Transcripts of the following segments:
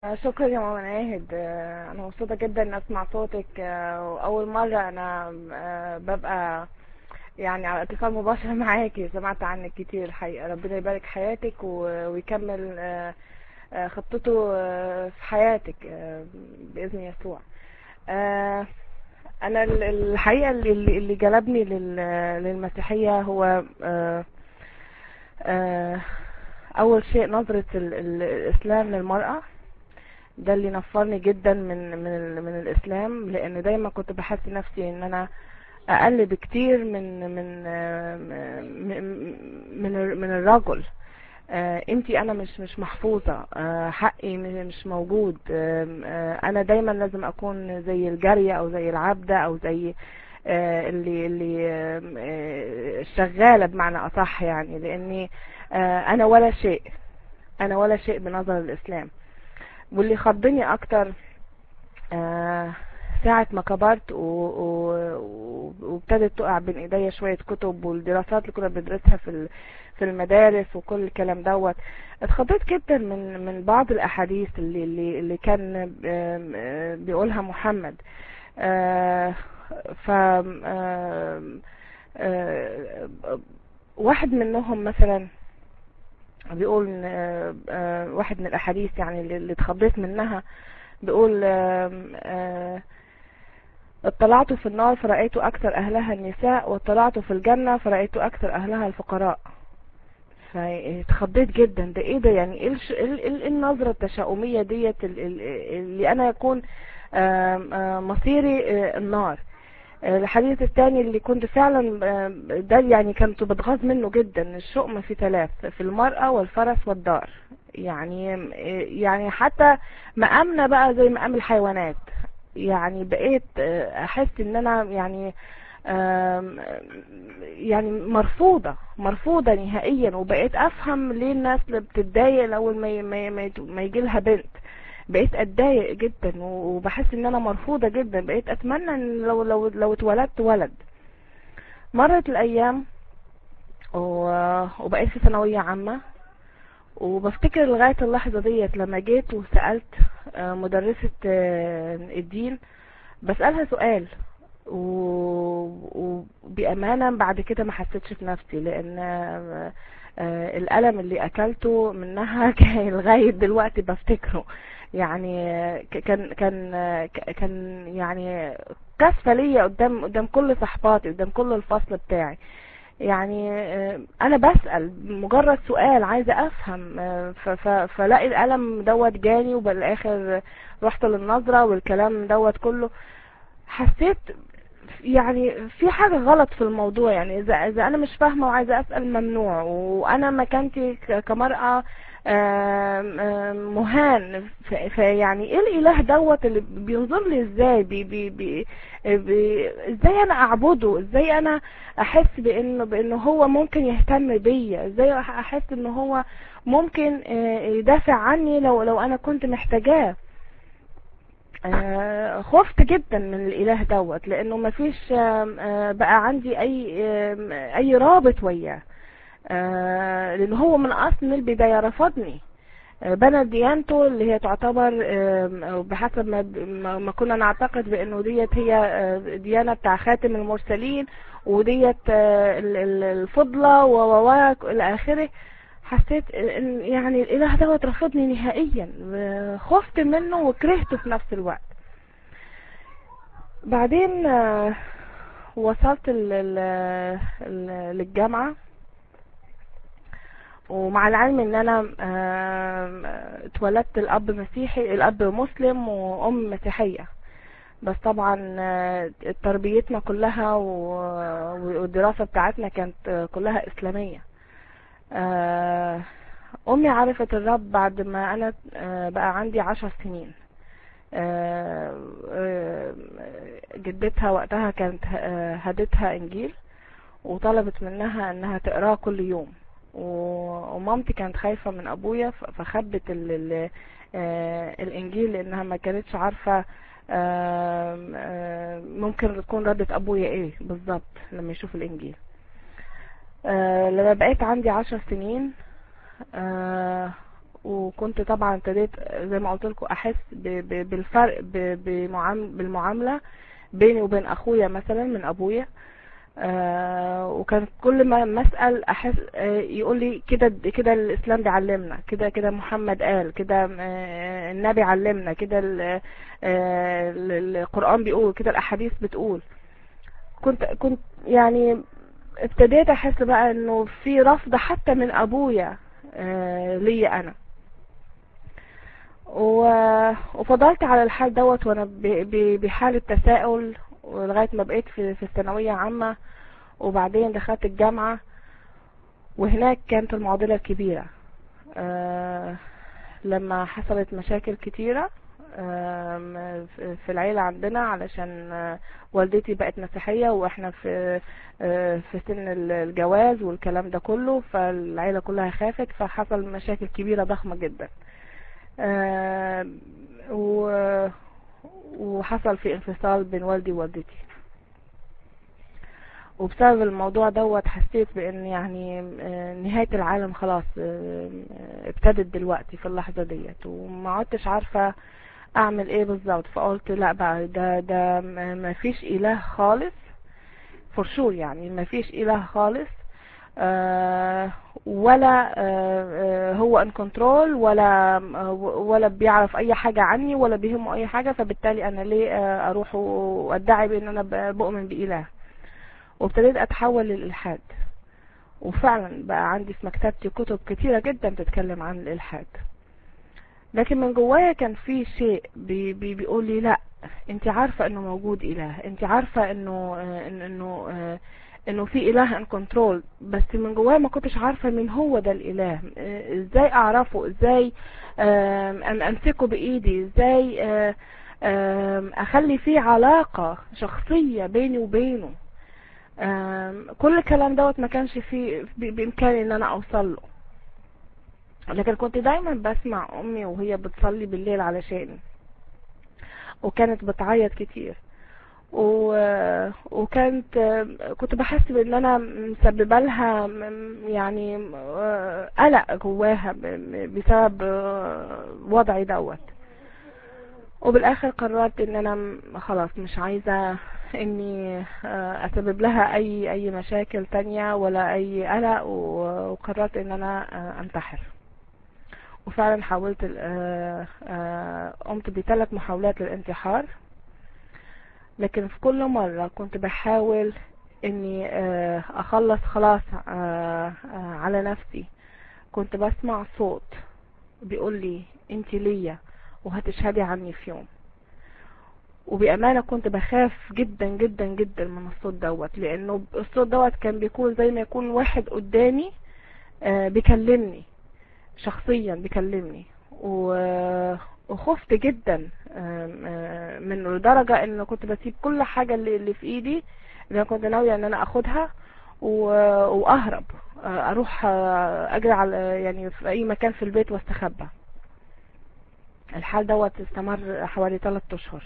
شكرا يا ماما ناهد انا مبسوطه جدا ان اسمع صوتك واول مره انا ببقى يعني على اتصال مباشر معاكي سمعت عنك كتير الحقيقه ربنا يبارك حياتك ويكمل خطته في حياتك باذن يسوع انا الحقيقه اللي اللي جلبني للمسيحيه هو اول شيء نظره الاسلام للمراه ده اللي نفرني جدا من من من الاسلام لان دايما كنت بحس نفسي ان انا اقل بكتير من من من من الرجل قيمتي انا مش مش محفوظه حقي مش موجود انا دايما لازم اكون زي الجاريه او زي العبده او زي اللي اللي شغاله بمعنى اصح يعني لاني انا ولا شيء انا ولا شيء بنظر الاسلام واللي خضني اكتر آه ساعة ما كبرت وابتدت تقع بين ايديا شوية كتب والدراسات اللي كنا بندرسها في في المدارس وكل الكلام دوت اتخضيت جدا من من بعض الاحاديث اللي اللي, اللي كان بيقولها محمد آه ف آه واحد منهم مثلا بيقول واحد من الاحاديث يعني اللي اتخضيت منها بيقول اطلعت في النار فرأيت اكثر اهلها النساء واطلعت في الجنة فرأيت اكثر اهلها الفقراء فاتخضيت جدا ده ايه ده يعني ايه النظرة التشاؤمية ديت اللي انا يكون مصيري النار الحديث الثاني اللي كنت فعلا ده يعني كنت بتغاظ منه جدا الشؤم في ثلاث في المرأة والفرس والدار يعني يعني حتى مقامنا بقى زي مقام الحيوانات يعني بقيت احس ان انا يعني يعني مرفوضة مرفوضة نهائيا وبقيت افهم ليه الناس بتتضايق اول ما ما ما يجي لها بنت بقيت اتضايق جدا وبحس ان انا مرفوضة جدا بقيت اتمنى ان لو لو لو اتولدت ولد مرت الايام وبقيت في ثانوية عامة وبفتكر لغاية اللحظة ديت لما جيت وسألت مدرسة الدين بسألها سؤال وبأمانة بعد كده ما حسيتش في نفسي لان الألم اللي أكلته منها كان لغاية دلوقتي بفتكره يعني كان كان كان يعني كسفة ليا قدام قدام كل صحباتي قدام كل الفصل بتاعي يعني انا بسأل مجرد سؤال عايزة افهم فلاقي الالم دوت جاني وبالاخر رحت للنظرة والكلام دوت كله حسيت يعني في حاجة غلط في الموضوع يعني اذا اذا انا مش فاهمة وعايزة اسأل ممنوع وانا مكانتي كمرأة مهان فيعني ايه الاله دوت اللي بينظر لي ازاي بي بي بي بي ازاي انا اعبده ازاي انا احس بانه بانه هو ممكن يهتم بيا ازاي احس ان هو ممكن يدافع عني لو لو انا كنت محتاجاه خفت جدا من الاله دوت لانه مفيش بقى عندي اي اي رابط وياه آه لان هو من اصل البداية رفضني آه بنى ديانته اللي هي تعتبر آه بحسب ما, ما كنا نعتقد بانه ديت هي ديانة بتاع خاتم المرسلين وديت الفضلة و الى اخره حسيت ان يعني الاله دوت رفضني نهائيا خفت منه وكرهته في نفس الوقت بعدين وصلت للجامعة ومع العلم ان انا اتولدت الاب مسيحي الاب مسلم وام مسيحية بس طبعا تربيتنا كلها والدراسة بتاعتنا كانت كلها اسلامية امي عرفت الرب بعد ما انا بقى عندي عشر سنين جدتها وقتها كانت هدتها انجيل وطلبت منها انها تقراه كل يوم ومامتي كانت خايفة من ابويا فخبت ال ال الانجيل لانها ما كانتش عارفة ممكن تكون ردة ابويا ايه بالظبط لما يشوف الانجيل لما بقيت عندي عشر سنين وكنت طبعا ابتديت زي ما قلت لكم احس ب- ب- بالفرق ب- بمعام- بالمعامله بيني وبين اخويا مثلا من ابويا آه وكان كل ما ما اسال احس آه يقول لي كده كده الاسلام بيعلمنا كده كده محمد قال كده آه النبي علمنا كده ال- آه ال- القران بيقول كده الاحاديث بتقول كنت كنت يعني ابتديت احس بقى انه في رفض حتى من ابويا آه ليا انا و- وفضلت على الحال دوت وانا ب- ب- بحالة تساؤل لغاية ما بقيت في في الثانوية عامة وبعدين دخلت الجامعة وهناك كانت المعضلة الكبيرة آه، لما حصلت مشاكل كتيرة آم، في في العيلة عندنا علشان آه، والدتي بقت مسيحية واحنا في آه، في سن ال- الجواز والكلام ده كله فالعيلة كلها خافت فحصل مشاكل كبيرة ضخمة جدا آه، و- وحصل في انفصال بين والدي ووالدتي وبسبب الموضوع دوت حسيت بان يعني آه، نهاية العالم خلاص آه، ابتدت دلوقتي في اللحظة ديت وما عدتش عارفة اعمل ايه بالظبط فقلت لا بقى ده ده ما فيش اله خالص فور شور يعني ما فيش اله خالص آه، ولا آه، آه، هو ان كنترول ولا آه، ولا بيعرف اي حاجة عني ولا بيهمه اي حاجة فبالتالي انا ليه آه، اروح وادعي بان انا ب- بؤمن بإله وابتديت اتحول للإلحاد وفعلا بقى عندي في مكتبتي كتب كتيرة جدا بتتكلم عن الإلحاد لكن من جوايا كان في شيء بي بي بيقول لي لا انت عارفة انه موجود اله انت عارفة انه آه، إن- انه آه، انه في اله ان كنترول بس من جوايا ما كنتش عارفة مين هو ده الاله آه، ازاي اعرفه ازاي آم، أم- امسكه بايدي ازاي آه، آم، اخلي فيه علاقة شخصية بيني وبينه آم، كل الكلام دوت ما كانش فيه ب- بامكاني ان انا اوصل له لكن كنت دايما بسمع امي وهي بتصلي بالليل علشاني وكانت بتعيط كتير و... وكانت كنت بحس بان انا مسببه لها م- يعني آه، قلق جواها ب- بسبب آه، وضعي دوت وبالاخر قررت ان انا م- خلاص مش عايزه اني آه، اسبب لها اي اي مشاكل تانية ولا اي قلق و- وقررت ان انا آه، انتحر وفعلا حاولت ال- آه، آه، قمت بثلاث محاولات للانتحار لكن في كل مرة كنت بحاول اني آه، اخلص خلاص آه، آه، على نفسي كنت بسمع صوت بيقول لي انت ليا وهتشهدي عني في يوم وبأمانة كنت بخاف جدا جدا جدا من الصوت دوت لأنه الصوت دوت كان بيكون زي ما يكون واحد قدامي آه، بيكلمني شخصيا بيكلمني و- وخفت جدا آم، آه، منه لدرجة ان كنت بسيب كل حاجة اللي اللي في ايدي اللي انا كنت ناوية ان انا اخدها و- واهرب آه، اروح آه، اجري على يعني في اي مكان في البيت واستخبى الحال دوت استمر حوالي 3 اشهر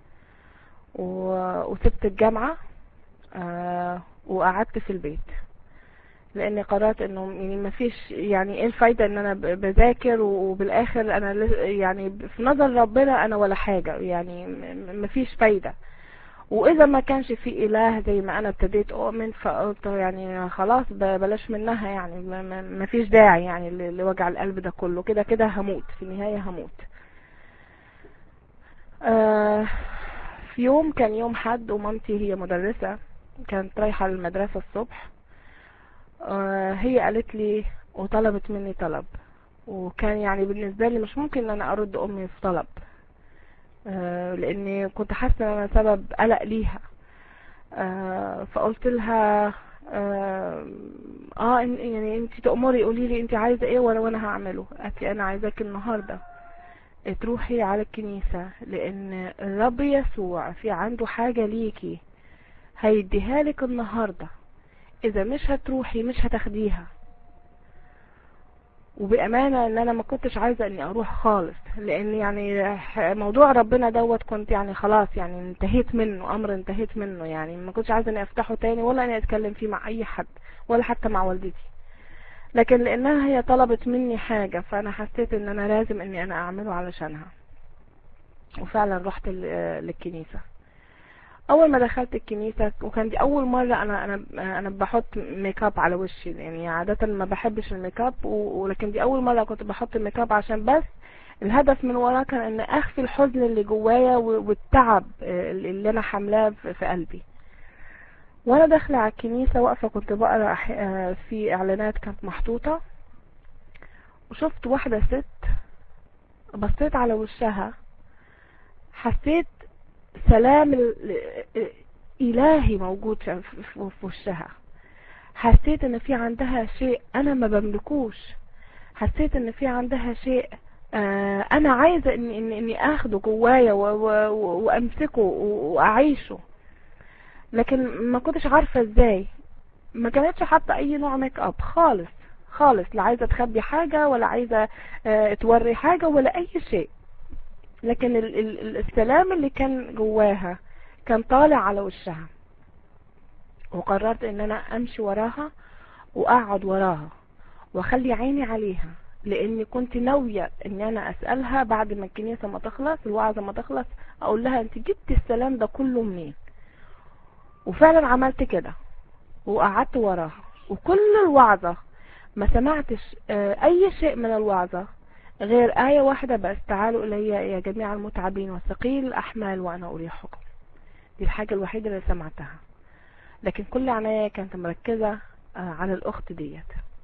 و- وسبت الجامعة آه، وقعدت في البيت لاني قررت انه يعني ما فيش يعني ايه الفايدة ان انا ب- بذاكر وبالاخر انا لس- يعني في نظر ربنا انا ولا حاجة يعني ما فيش فايدة واذا ما كانش في اله زي ما انا ابتديت اؤمن فقلت يعني خلاص ب- بلاش منها يعني ما- ما ما فيش داعي يعني ل- لوجع القلب ده كله كده كده هموت في النهاية هموت آه في يوم كان يوم حد ومامتي هي مدرسة كانت رايحة المدرسة الصبح آه هي قالت لي وطلبت مني طلب وكان يعني بالنسبة لي مش ممكن ان انا ارد امي في طلب آه لاني كنت حاسة ان انا سبب قلق ليها آه فقلت لها اه آه، إن- يعني انت تأمري قولي لي انت عايزة ايه وانا وانا هعمله قالت لي انا عايزاك النهاردة تروحي على الكنيسة لان الرب يسوع في عنده حاجة ليكي هيديها لك النهاردة اذا مش هتروحي مش هتاخديها وبأمانة ان انا ما كنتش عايزة اني اروح خالص لان يعني ح- موضوع ربنا دوت كنت يعني خلاص يعني انتهيت منه امر انتهيت منه يعني ما كنتش عايزة اني افتحه تاني ولا اني اتكلم فيه مع اي حد ولا حتى مع والدتي لكن لانها هي طلبت مني حاجة فانا حسيت ان انا لازم اني انا اعمله علشانها وفعلا رحت للكنيسة اول ما دخلت الكنيسة وكان دي اول مرة انا انا انا بحط ميك اب على وشي يعني عادة ما بحبش الميك اب ولكن دي اول مرة كنت بحط ميك اب عشان بس الهدف من وراه كان ان اخفي الحزن اللي جوايا والتعب اللي انا حاملاه في قلبي وانا داخله على الكنيسه واقفه كنت بقرا في اعلانات كانت محطوطه وشفت واحده ست بصيت على وشها حسيت سلام الهي موجود في وشها حسيت ان في عندها شيء انا ما بملكوش حسيت ان في عندها شيء آه انا عايزه اني اني, إني اخده جوايا وامسكه واعيشه لكن ما كنتش عارفه ازاي ما كانتش حاطه اي نوع ميك اب خالص خالص لا عايزه تخبي حاجه ولا عايزه آه توري حاجه ولا اي شيء لكن ال ال السلام اللي كان جواها كان طالع على وشها وقررت ان انا امشي وراها واقعد وراها واخلي عيني عليها لاني كنت ناوية ان انا اسألها بعد ما الكنيسة ما تخلص الوعظة ما تخلص اقول لها انت جبت السلام ده كله منين وفعلا عملت كده وقعدت وراها وكل الوعظة ما سمعتش اي شيء من الوعظة غير آية واحدة بس تعالوا إلي يا جميع المتعبين والثقيل الأحمال وأنا أريحكم دي الحاجة الوحيدة اللي سمعتها لكن كل عناية كانت مركزة على الأخت ديت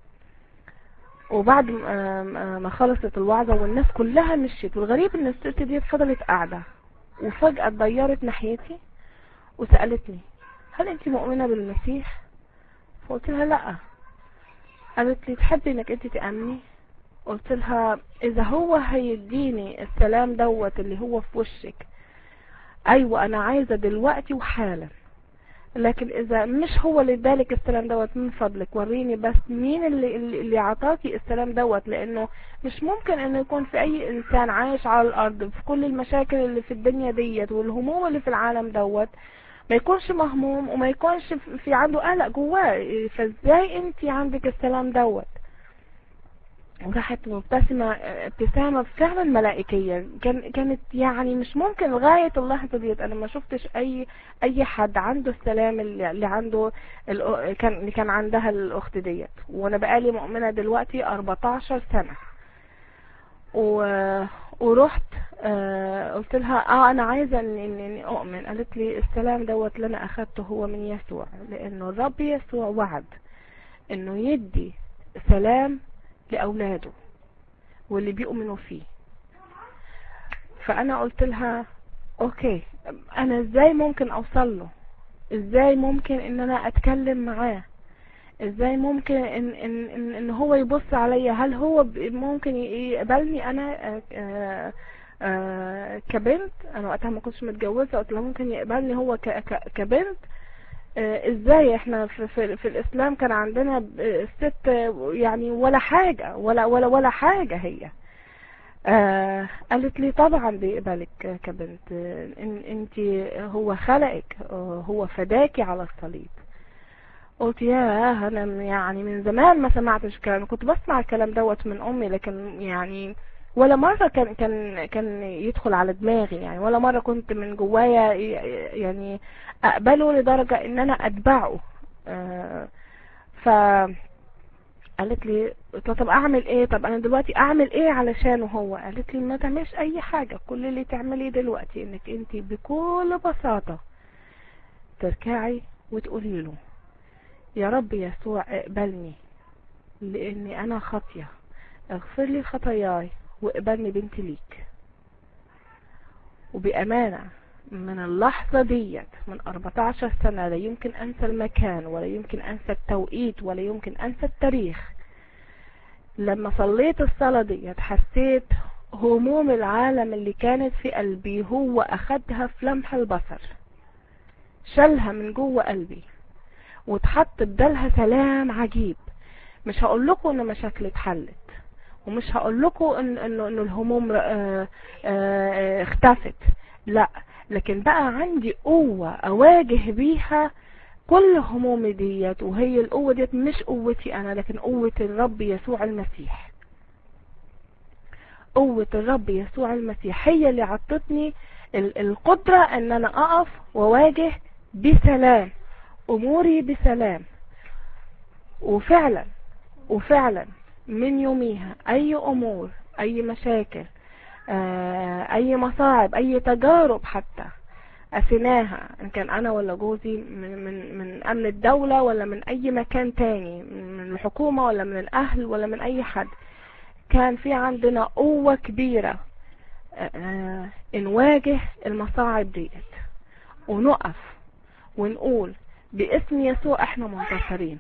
وبعد ما خلصت الوعظة والناس كلها مشيت والغريب ان الست دي فضلت قاعدة وفجأة اتضيرت ناحيتي وسألتني هل انت مؤمنة بالمسيح فقلت لها لا قالت لي تحبي انك انت تأمني قلت لها اذا هو هيديني السلام دوت اللي هو في وشك ايوه انا عايزة دلوقتي وحالا لكن اذا مش هو اللي ادالك السلام دوت من فضلك وريني بس مين اللي اللي عطاكي السلام دوت لانه مش ممكن انه يكون في اي انسان عايش على الارض في كل المشاكل اللي في الدنيا ديت والهموم اللي في العالم دوت ما يكونش مهموم وما يكونش في عنده قلق جواه فازاي انت عندك السلام دوت وراحت مبتسمة ابتسامة فعلا ملائكية كان كانت يعني مش ممكن لغاية اللحظة ديت انا ما شفتش اي اي حد عنده السلام اللي عنده كان اللي كان عندها الاخت ديت وانا بقالي مؤمنة دلوقتي 14 سنة و... ورحت آه قلت لها اه انا عايزة اني اني اؤمن قالت لي السلام دوت اللي انا اخدته هو من يسوع لانه الرب يسوع وعد انه يدي سلام لأولاده واللي بيؤمنوا فيه فأنا قلت لها أوكي أنا إزاي ممكن أوصل له إزاي ممكن إن أنا أتكلم معاه إزاي ممكن إن, إن, إن, إن هو يبص عليا هل هو ممكن يقبلني أنا آآ آآ كبنت أنا وقتها ما كنتش متجوزة قلت له ممكن يقبلني هو كبنت ازاي احنا في, في, في الاسلام كان عندنا الست يعني ولا حاجة ولا ولا ولا حاجة هي آه قالت لي طبعا بيقبلك كبنت ان انت هو خلقك هو فداكي على الصليب قلت يا انا يعني من زمان ما سمعتش كلام كنت بسمع الكلام دوت من امي لكن يعني ولا مرة كان كان كان يدخل على دماغي يعني ولا مرة كنت من جوايا يعني اقبله لدرجة ان انا اتبعه آه ف قالت لي طب اعمل ايه طب انا دلوقتي اعمل ايه علشانه هو قالت لي ما تعملش اي حاجة كل اللي تعمليه دلوقتي انك انت بكل بساطة تركعي وتقولي له يا رب يسوع اقبلني لاني انا خاطية اغفر لي خطاياي واقبلني بنت ليك وبأمانة من اللحظة ديت من 14 سنة لا يمكن أنسى المكان ولا يمكن أنسى التوقيت ولا يمكن أنسى التاريخ لما صليت الصلاة ديت حسيت هموم العالم اللي كانت في قلبي هو أخدها في لمح البصر شالها من جوه قلبي واتحط بدلها سلام عجيب مش هقول لكم ان مشاكلي اتحلت ومش هقول لكم ان انه ان الهموم اه اه اختفت لا لكن بقى عندي قوة اواجه بيها كل همومي ديت وهي القوة ديت مش قوتي انا لكن قوة الرب يسوع المسيح قوة الرب يسوع المسيح هي اللي عطتني القدرة ان انا اقف وواجه بسلام اموري بسلام وفعلا وفعلا من يوميها اي امور اي مشاكل اي مصاعب اي تجارب حتى أسيناها إن كان أنا ولا جوزي من, من, من أمن الدولة ولا من أي مكان تاني من الحكومة ولا من الأهل ولا من أي حد كان في عندنا قوة كبيرة آه نواجه المصاعب ديت ونقف ونقول باسم يسوع احنا منتصرين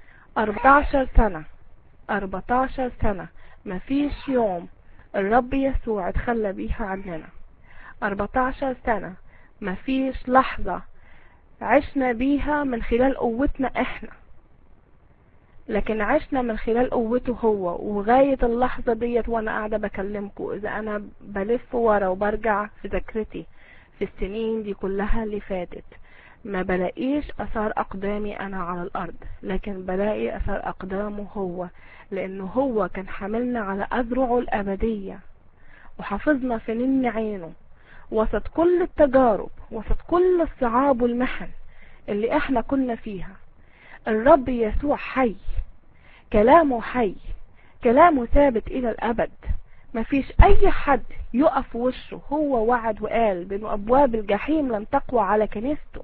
14 سنة 14 سنة مفيش يوم الرب يسوع اتخلى بيها عننا 14 سنة مفيش لحظة عشنا بيها من خلال قوتنا احنا لكن عشنا من خلال قوته هو وغاية اللحظة ديت وانا قاعدة بكلمكم اذا انا بلف ورا وبرجع في ذاكرتي في السنين دي كلها اللي فاتت ما بلاقيش اثار اقدامي انا على الارض لكن بلاقي اثار اقدامه هو لانه هو كان حاملنا على اذرعه الابدية وحافظنا في نن عينه وسط كل التجارب وسط كل الصعاب والمحن اللي احنا كنا فيها الرب يسوع حي كلامه حي كلامه ثابت الى الابد مفيش اي حد يقف وشه هو وعد وقال بانه ابواب الجحيم لن تقوى على كنيسته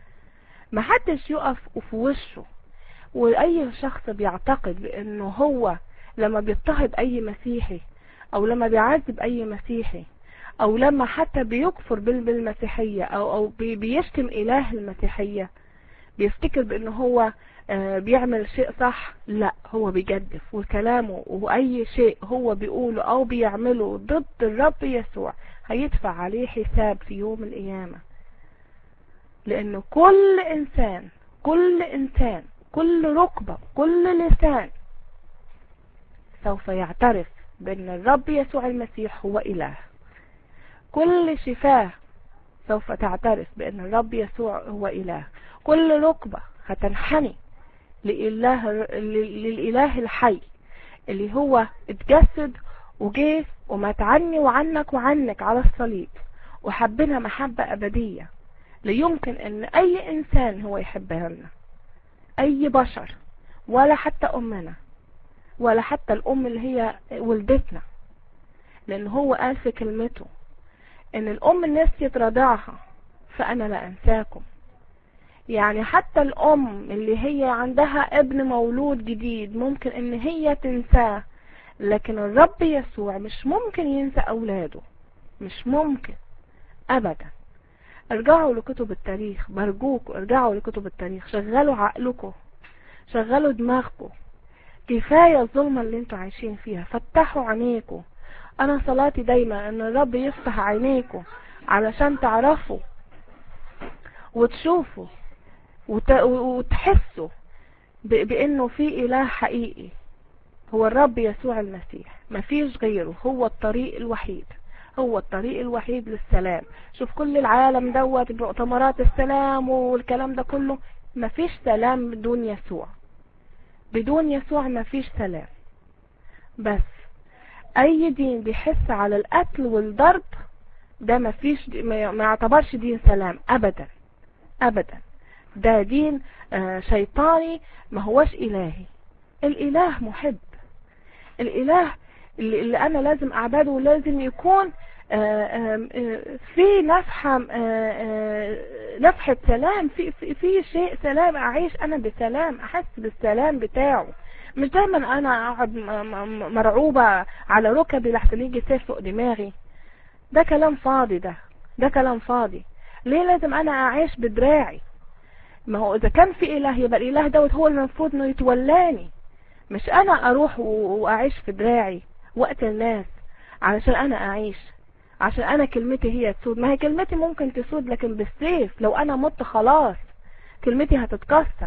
محدش يقف في وشه واي شخص بيعتقد بانه هو لما بيضطهد اي مسيحي او لما بيعذب اي مسيحي او لما حتى بيكفر بالمسيحية او او بيشتم اله المسيحية بيفتكر بانه هو بيعمل شيء صح لا هو بيجدف وكلامه واي شيء هو بيقوله او بيعمله ضد الرب يسوع هيدفع عليه حساب في يوم القيامة لانه كل انسان كل انسان كل ركبة كل لسان سوف يعترف بان الرب يسوع المسيح هو اله كل شفاه سوف تعترف بأن الرب يسوع هو إله كل ركبة هتنحني لإله, للإله الحي اللي هو اتجسد وجه ومات عني وعنك وعنك على الصليب وحبنا محبة أبدية ليمكن أن أي إنسان هو يحبها لنا أي بشر ولا حتى أمنا ولا حتى الأم اللي هي ولدتنا لأن هو قال في كلمته ان الام نسيت رضاعها فانا لا انساكم يعني حتى الام اللي هي عندها ابن مولود جديد ممكن ان هي تنساه لكن الرب يسوع مش ممكن ينسى اولاده مش ممكن ابدا ارجعوا لكتب التاريخ برجوكوا ارجعوا لكتب التاريخ شغلوا عقلكم شغلوا دماغكم كفاية الظلمة اللي انتوا عايشين فيها فتحوا عينيكم انا صلاتي دايما ان الرب يفتح عينيكم علشان تعرفوا وتشوفوا وت... وتحسوا ب... بانه في اله حقيقي هو الرب يسوع المسيح مفيش غيره هو الطريق الوحيد هو الطريق الوحيد للسلام شوف كل العالم دوت مؤتمرات السلام والكلام ده كله مفيش سلام بدون يسوع بدون يسوع مفيش سلام بس اي دين بيحس على القتل والضرب ده ما فيش ما يعتبرش دين سلام ابدا ابدا ده دين آه شيطاني ما هوش الهي الاله محب الاله اللي, اللي انا لازم اعبده لازم يكون آه آه في نفحة نفحة سلام في, في, في شيء سلام اعيش انا بسلام احس بالسلام بتاعه مش دايما انا اقعد مرعوبة على ركبي لحسن يجي سيف فوق دماغي ده كلام فاضي ده ده كلام فاضي ليه لازم انا اعيش بدراعي ما هو اذا كان في اله يبقى الاله دوت هو المفروض انه يتولاني مش انا اروح واعيش في دراعي وقت الناس علشان انا اعيش عشان انا كلمتي هي تسود ما هي كلمتي ممكن تسود لكن بالسيف لو انا مت خلاص كلمتي هتتكسر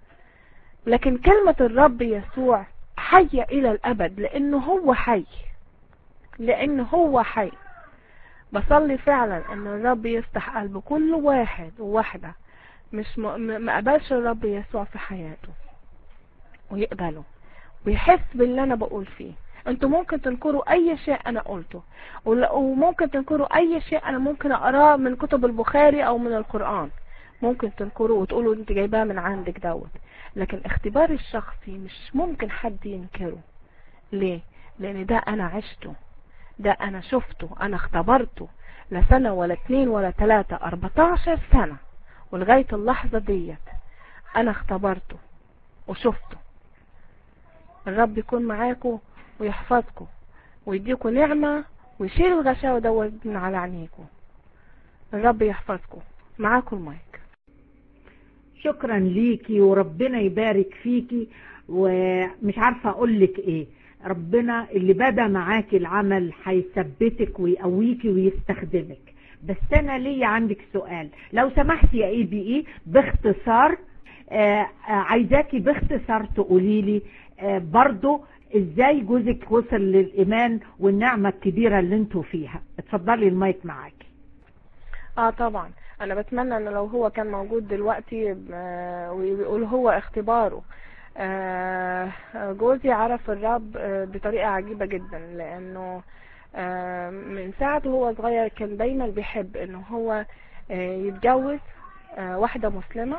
لكن كلمة الرب يسوع حية الى الابد لانه هو حي لانه هو حي بصلي فعلا ان الرب يفتح قلب كل واحد وواحدة مش م... ما قبلش الرب يسوع في حياته ويقبله ويحس باللي انا بقول فيه انتوا ممكن تنكروا اي شيء انا قلته وممكن تنكروا اي شيء انا ممكن اقراه من كتب البخاري او من القرآن ممكن تنكروا وتقولوا انت جايباه من عندك دوت لكن اختباري الشخصي مش ممكن حد ينكره ليه لان ده انا عشته ده انا شفته انا اختبرته لا سنة ولا اتنين ولا تلاتة اربعتاشر سنة ولغاية اللحظة ديت انا اختبرته وشفته الرب يكون معاكم ويحفظكم ويديكم نعمة ويشيل الغشاوة دوت من على عينيكم الرب يحفظكم معاكم المايك شكرا ليكي وربنا يبارك فيكي ومش عارفة اقول لك ايه ربنا اللي بدا معاكي العمل هيثبتك ويقويكي ويستخدمك بس انا ليا عندك سؤال لو سمحتي يا اي بي اي باختصار آه عايزاكي باختصار تقولي لي آه برضو ازاي جوزك وصل للايمان والنعمة الكبيرة اللي انتوا فيها اتفضلي المايك معاكي اه طبعا انا بتمنى ان لو هو كان موجود دلوقتي آه ويقول هو اختباره آه جوزي عرف الرب آه بطريقة عجيبة جدا لانه من ساعة وهو صغير كان دايما بيحب انه هو يتجوز واحدة مسلمة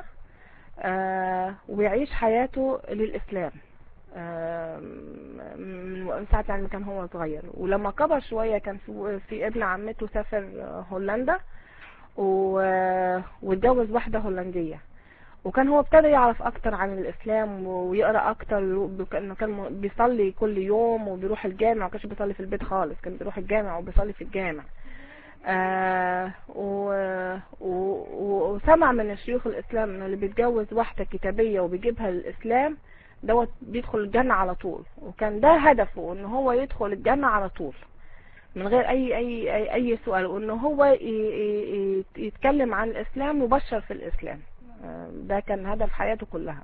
ويعيش حياته للاسلام من ساعة يعني كان هو صغير ولما كبر شوية كان في ابن عمته سافر هولندا واتجوز واحدة هولندية وكان هو ابتدى يعرف اكتر عن الاسلام ويقرا اكتر انه كان بيصلي كل يوم وبيروح الجامع ما كانش بيصلي في البيت خالص كان بيروح الجامع وبيصلي في الجامع آه و... و... وسمع من الشيوخ الاسلام انه اللي بيتجوز واحده كتابيه وبيجيبها للاسلام دوت بيدخل الجنه على طول وكان ده هدفه ان هو يدخل الجنه على طول من غير اي اي اي, أي سؤال وانه هو ي... ي... يتكلم عن الاسلام ويبشر في الاسلام ده كان هدف حياته كلها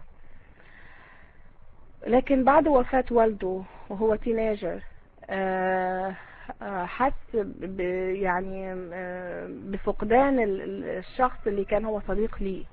لكن بعد وفاة والده وهو تينيجر حس يعني بفقدان الشخص اللي كان هو صديق ليه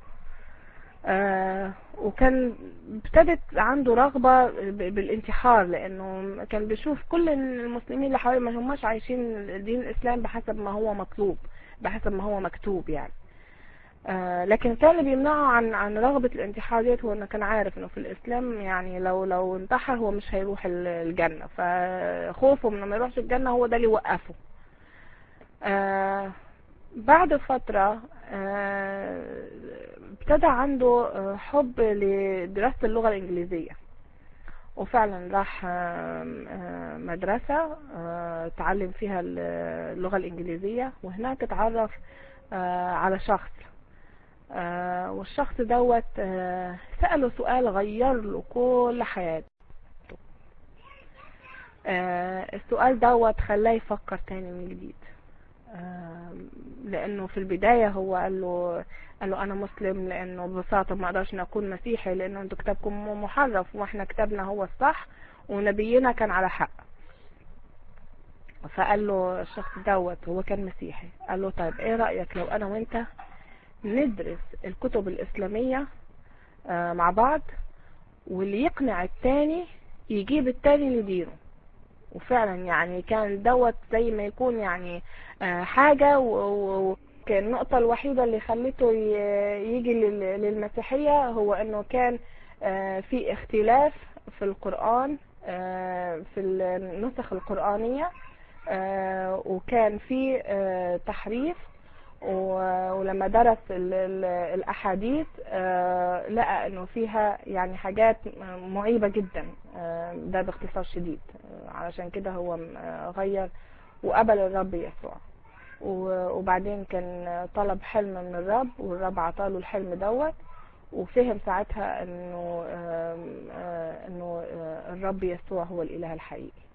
وكان ابتدت عنده رغبة بالانتحار لانه كان بيشوف كل المسلمين اللي حواليه ما هماش عايشين دين الاسلام بحسب ما هو مطلوب بحسب ما هو مكتوب يعني آه لكن كان اللي بيمنعه عن عن رغبة الانتحار ديت هو انه كان عارف انه في الاسلام يعني لو لو انتحر هو مش هيروح الجنة فخوفه من ما يروحش الجنة هو ده اللي وقفه آه بعد فترة آه ابتدى عنده حب لدراسة اللغة الانجليزية وفعلا راح مدرسة تعلم فيها اللغة الانجليزية وهناك اتعرف على شخص آه والشخص دوت آه سأله سؤال غير له كل حياته آه السؤال دوت خلاه يفكر تاني من جديد لانه في البداية هو قال له قال له انا مسلم لانه ببساطة ما اقدرش اكون مسيحي لانه انتوا كتابكم محرف واحنا كتابنا هو الصح ونبينا كان على حق فقال له الشخص دوت هو كان مسيحي قال له طيب ايه رأيك لو انا وانت ندرس الكتب الإسلامية مع بعض واللي يقنع التاني يجيب التاني لدينه وفعلا يعني كان دوت زي ما يكون يعني حاجة وكان النقطة الوحيدة اللي خلته يجي للمسيحية هو انه كان في اختلاف في القرآن في النسخ القرآنية وكان في تحريف ولما درس الأحاديث لقى انه فيها يعني حاجات معيبة جدا ده باختصار شديد علشان كده هو غير وقبل الرب يسوع وبعدين كان طلب حلم من الرب والرب عطاله الحلم دوت وفهم ساعتها انه انه الرب يسوع هو الاله الحقيقي